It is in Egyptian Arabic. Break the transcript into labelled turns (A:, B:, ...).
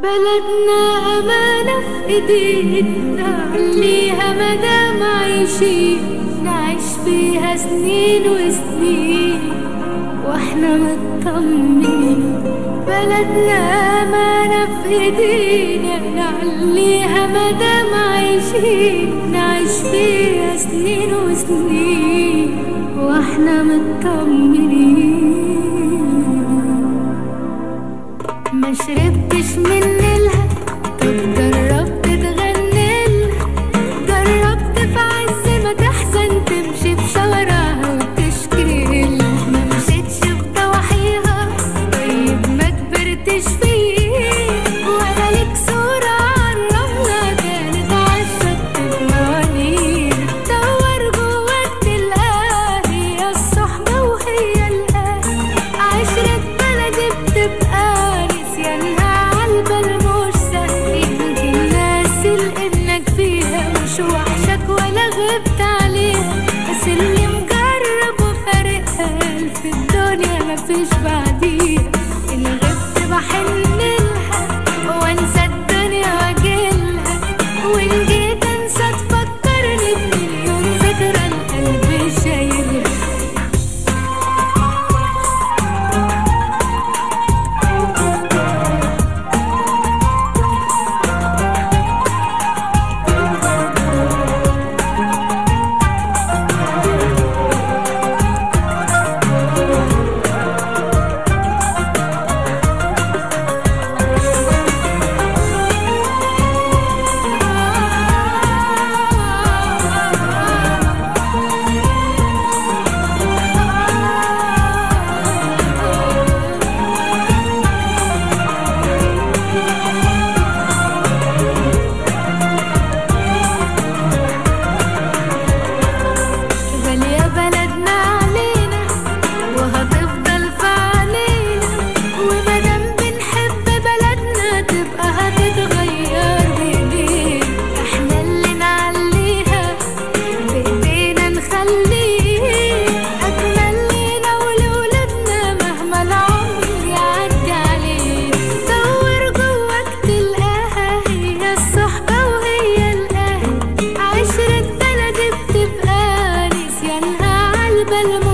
A: بلدنا أمانة في إيدينا نعليها مدام عايشين نعيش فيها سنين وسنين واحنا مطمنين بلدنا أمانة في إيدينا نعليها مدام عايشين نعيش فيها سنين وسنين واحنا مطمنين ما شربتش من نيلها طب جربت تغني لها جربت في عز ما تحزن تمشي في شوارعها وتشكي لها ما مشيتش في ضواحيها طيب ما كبرتش فيه ولا ليك صورة عالرملة كانت عالشط بموانيها دور جواك تلقاها هي الصحبة وهي الأهل عشرة بلدي بتبقى نسيانها عالبال مش سهل يمكن ناسي لإنك فيها مش وحشك ولا غبت عليها بس اللي مجرب وفارقها في الدنيا مفيش بعديها إن غبت بحن لها وانسى الدنيا واجيلها وإن جيت انسى تفكرني بمليون ذكرى القلب شايلها غالية بلدنا علينا وهتفضل في علينا ومادام بنحب بلدنا تبقى هتتغير بإيدينا احنا اللي نعليها بإيدينا نخليه أجمل لينا ولولادنا مهما العمر يعدي عليه دور جواك تلقاها هي الصحبة وهي الأهل عشرة بلدي بتبقى نسيانها عالبال